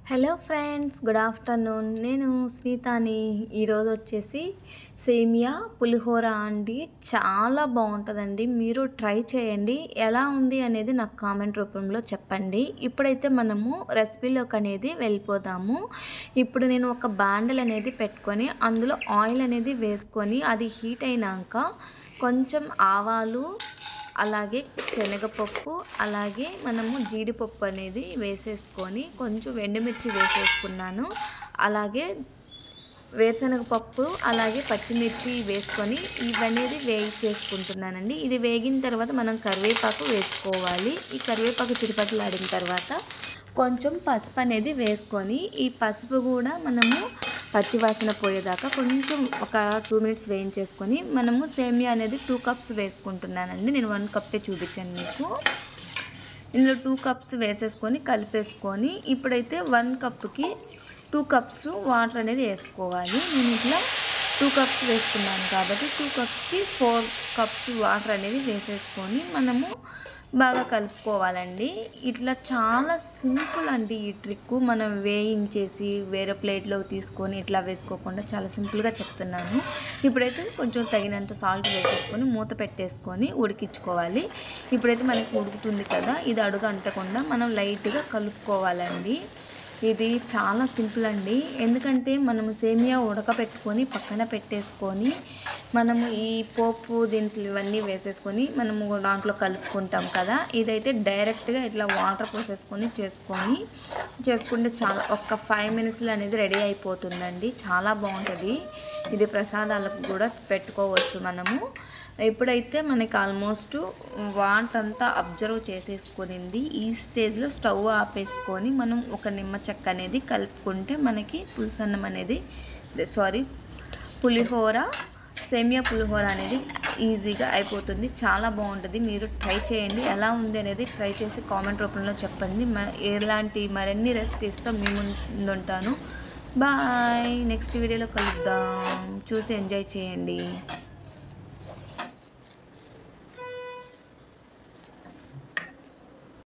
hello friends good afternoon నేను స్మితాని ఈరోజు వచ్చేసి సేమియా పులిహోర అండి చాలా బాగుంటుందండి మీరు ట్రై చేయండి ఎలా ఉంది అనేది నాకు కామెంట్ రూపంలో చెప్పండి ఇప్పుడైతే మనము రెసిపీలోకి అనేది వెళ్ళిపోదాము ఇప్పుడు నేను ఒక బాండల్ అనేది పెట్టుకొని అందులో ఆయిల్ అనేది వేసుకొని అది హీట్ అయినాక కొంచెం ఆవాలు అలాగే శనగపప్పు అలాగే మనము జీడిపప్పు అనేది వేసేసుకొని కొంచెం ఎండుమిర్చి వేసేసుకున్నాను అలాగే వేరుశనగపప్పు అలాగే పచ్చిమిర్చి వేసుకొని ఇవనేది వేగి చేసుకుంటున్నానండి ఇది వేగిన తర్వాత మనం కరివేపాకు వేసుకోవాలి ఈ కరివేపాకు చిరుపట్లాడిన తర్వాత కొంచెం పసుపు అనేది వేసుకొని ఈ పసుపు కూడా మనము పచ్చివాసన పోయేదాకా కొంచెం ఒక టూ మినిట్స్ వేయించేసుకొని మనము సేమియా అనేది టూ కప్స్ వేసుకుంటున్నానండి నేను వన్ కప్పే చూపించాను మీకు ఇందులో టూ కప్స్ వేసేసుకొని కలిపేసుకొని ఇప్పుడైతే వన్ కప్కి టూ కప్స్ వాటర్ అనేది వేసుకోవాలి నేను ఇట్లా టూ కప్స్ వేసుకున్నాను కాబట్టి టూ కప్స్కి ఫోర్ కప్స్ వాటర్ అనేది వేసేసుకొని మనము బాగా కలుపుకోవాలండి ఇట్లా చాలా సింపుల్ అండి ఈ ట్రిక్ మనం వేయించేసి వేరే ప్లేట్లోకి తీసుకొని ఇట్లా వేసుకోకుండా చాలా సింపుల్గా చెప్తున్నాను ఇప్పుడైతే కొంచెం తగినంత సాల్ట్ వేసేసుకొని మూత పెట్టేసుకొని ఉడికించుకోవాలి ఇప్పుడైతే మనకి ఉడుకుతుంది కదా ఇది అడుగు అంటకుండా మనం లైట్గా కలుపుకోవాలండి ఇది చాలా సింపుల్ అండి ఎందుకంటే మనము సేమియా ఉడకపెట్టుకొని పక్కన పెట్టేసుకొని మనము ఈ పోపు దినుసులు ఇవన్నీ వేసేసుకొని మనము దాంట్లో కలుపుకుంటాం కదా ఇదైతే డైరెక్ట్గా ఇట్లా వాటర్ పోసేసుకొని చేసుకొని చేసుకుంటే చాలా ఒక్క ఫైవ్ మినిట్స్లో అనేది రెడీ అయిపోతుందండి చాలా బాగుంటుంది ఇది ప్రసాదాలకు కూడా పెట్టుకోవచ్చు మనము ఇప్పుడైతే మనకి ఆల్మోస్ట్ వాట్ అంతా అబ్జర్వ్ చేసేసుకునింది ఈ స్టేజ్లో స్టవ్ ఆపేసుకొని మనం ఒక నిమ్మ చెక్క అనేది కలుపుకుంటే మనకి పులుసన్నం అనేది సారీ పులిహోర సేమియా పులిహోర అనేది ఈజీగా అయిపోతుంది చాలా బాగుంటుంది మీరు ట్రై చేయండి ఎలా ఉంది అనేది ట్రై చేసి కామెంట్ రూపంలో చెప్పండి ఎలాంటి మరిన్ని రెసిపీస్తో మీ ముందుంటాను బాయ్ నెక్స్ట్ వీడియోలో కలుద్దాం చూసి ఎంజాయ్ చేయండి